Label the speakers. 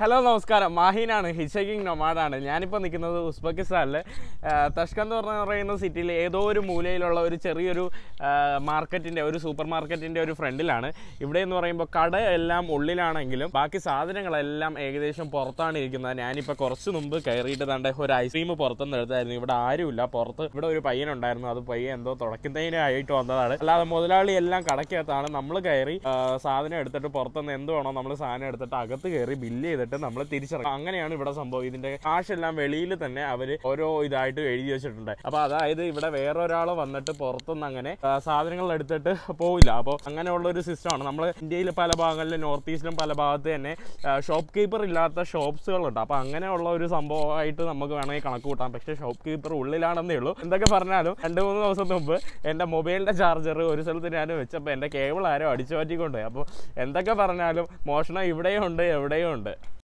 Speaker 1: hello നമസ്കാരം മാഹീനാണ് ഹിച്ചകിങ് നൊമാഡാണ് ഞാനിപ്പോൾ നിൽക്കുന്നത് ഉസ്ബെക്കിസ്ഥാനിൽ തഷ്കന്ത് എന്ന് പറയുന്ന സിറ്റിയിൽ ഏതോ ഒരു മൂലയിലുള്ള ഒരു ചെറിയൊരു മാർക്കറ്റിൻ്റെ ഒരു സൂപ്പർ മാർക്കറ്റിൻ്റെ ഒരു ഫ്രണ്ടിലാണ് ഇവിടെ എന്ന് പറയുമ്പോൾ കട എല്ലാം ഉള്ളിലാണെങ്കിലും ബാക്കി സാധനങ്ങളെല്ലാം ഏകദേശം പുറത്താണ് ഇരിക്കുന്നത് ഞാനിപ്പോൾ കുറച്ച് മുമ്പ് കയറിയിട്ട് തൻ്റെ ഒരു ഐസ്ക്രീം പുറത്തുനിന്ന് എടുത്തായിരുന്നു ഇവിടെ ആരുമില്ല പുറത്ത് ഇവിടെ ഒരു പയ്യനുണ്ടായിരുന്നു അത് പയ്യൻ എന്തോ തുടക്കുന്നതിനായിട്ട് വന്നതാണ് അല്ലാതെ മുതലാളി എല്ലാം കടക്കകത്താണ് നമ്മൾ കയറി ആ, സാധനം എടുത്തിട്ട് പുറത്തുനിന്ന് എന്ത് വേണോ നമ്മൾ സാധനം എടുത്തിട്ട് അകത്ത് കയറി ബില്ല് ചെയ്തിട്ട് നമ്മൾ തിരിച്ചിറങ്ങും അങ്ങനെയാണ് ഇവിടെ സംഭവം ഇതിന്റെ കാശെല്ലാം വെളിയിൽ തന്നെ അവർ ഓരോ ഇതായിട്ട് എഴുതി വെച്ചിട്ടുണ്ട് അപ്പൊ അതായത് ഇവിടെ വേറൊരാൾ വന്നിട്ട് പുറത്തുനിന്ന് അങ്ങനെ ആ, സാധനങ്ങൾ എടുത്തിട്ട് പോവില്ല അപ്പോൾ അങ്ങനെയുള്ള ഒരു സിസ്റ്റമാണ് നമ്മൾ ഇന്ത്യയിൽ പല ഭാഗങ്ങളിലും നോർത്ത് ഈസ്റ്റിലും പല ഭാഗത്ത് തന്നെ ഷോപ്പ് കീപ്പർ ഇല്ലാത്ത ഷോപ്സുകളുണ്ട് അപ്പോൾ അങ്ങനെയുള്ള ഒരു സംഭവമായിട്ട് നമുക്ക് വേണമെങ്കിൽ കണക്ക് കൂട്ടാം പക്ഷേ ഷോപ്പ് കീപ്പർ ഉള്ളിലാണെന്നേ ഉള്ളൂ എന്തൊക്കെ പറഞ്ഞാലും രണ്ട് മൂന്ന് ദിവസം മുമ്പ് എൻ്റെ മൊബൈലിൻ്റെ ചാർജർ ഒരു സ്ഥലത്ത് ഞാൻ വെച്ചപ്പോൾ എൻ്റെ കേബിൾ ആരോ അടിച്ചു മാറ്റിക്കൊണ്ടുപോയി അപ്പോൾ എന്തൊക്കെ പറഞ്ഞാലും മോഷണം ഇവിടെയും ഉണ്ട് എവിടെയും ഉണ്ട്